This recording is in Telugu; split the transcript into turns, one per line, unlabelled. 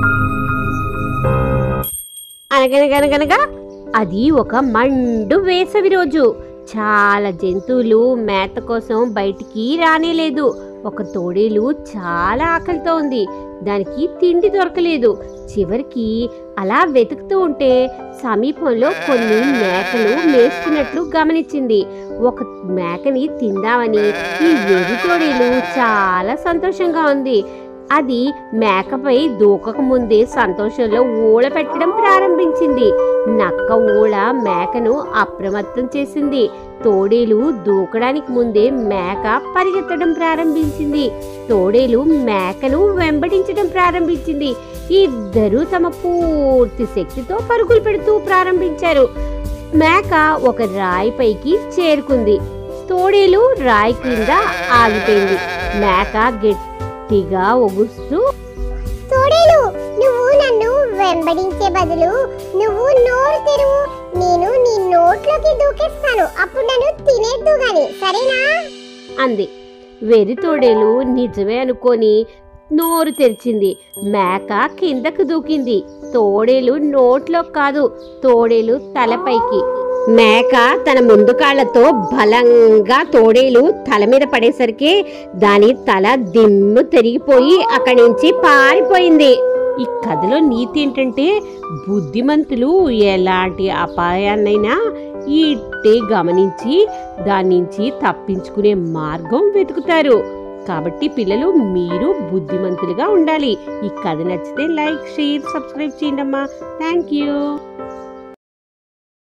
అనగనగనగనగా అది ఒక మండు వేసవి రోజు చాలా జంతువులు మేత కోసం బయటికి రానేలేదు ఒక తోడేలు చాలా ఆకలితో ఉంది దానికి తిండి దొరకలేదు చివరికి అలా వెతుకుతూ ఉంటే సమీపంలో కొన్ని మేకలు మేస్తున్నట్లు గమనించింది ఒక మేకని తిందామని ఈ వెర్రి తోడేలు చాలా సంతోషంగా ఉంది అది మేకపై దూకక ముందే సంతోషంలో ఊళ పెట్టడం ప్రారంభించింది నక్క ఊళ మేకను అప్రమత్తం చేసింది తోడేలు దూకడానికి ముందే మేక పరిగెత్తడం ప్రారంభించింది తోడేలు మేకను వెంబడించడం ప్రారంభించింది ఇద్దరూ తమ పూర్తి శక్తితో పరుగులు పెడుతూ ప్రారంభించారు మేక ఒక రాయిపైకి చేరుకుంది తోడేలు రాయి క్రింద ఆగిపోయింది మేక గట్టిగా ఒగుస్తూ
తోడేలు నువ్వు నన్ను వెంబడించే బదులు నువ్వు నోరు తెరువు నేను నీ నోట్లోకి దూకేస్తాను అప్పుడు నన్ను తినేద్దు గాని సరేనా
అంది వెర్రి తోడేలు నిజమే అనుకొని నోరు తెరిచింది మేక కిందకు దూకింది తోడేలు నోట్లో కాదు తోడేలు తలపైకి మేక తన ముందు కాళ్లతో బలంగా తోడేలు తల మీద పడేసరికి దాని తల దిమ్ము తిరిగిపోయి అక్కడి నుంచి పారిపోయింది ఈ కథలో నీతి ఏంటంటే బుద్ధిమంతులు ఎలాంటి అపాయాన్నైనా ఇట్టే గమనించి దాని నుంచి తప్పించుకునే మార్గం వెతుకుతారు కాబట్టి పిల్లలు మీరు బుద్ధిమంతులుగా ఉండాలి ఈ కథ నచ్చితే లైక్ షేర్ సబ్స్క్రైబ్ చేయండి అమ్మా థ్యాంక్ యూ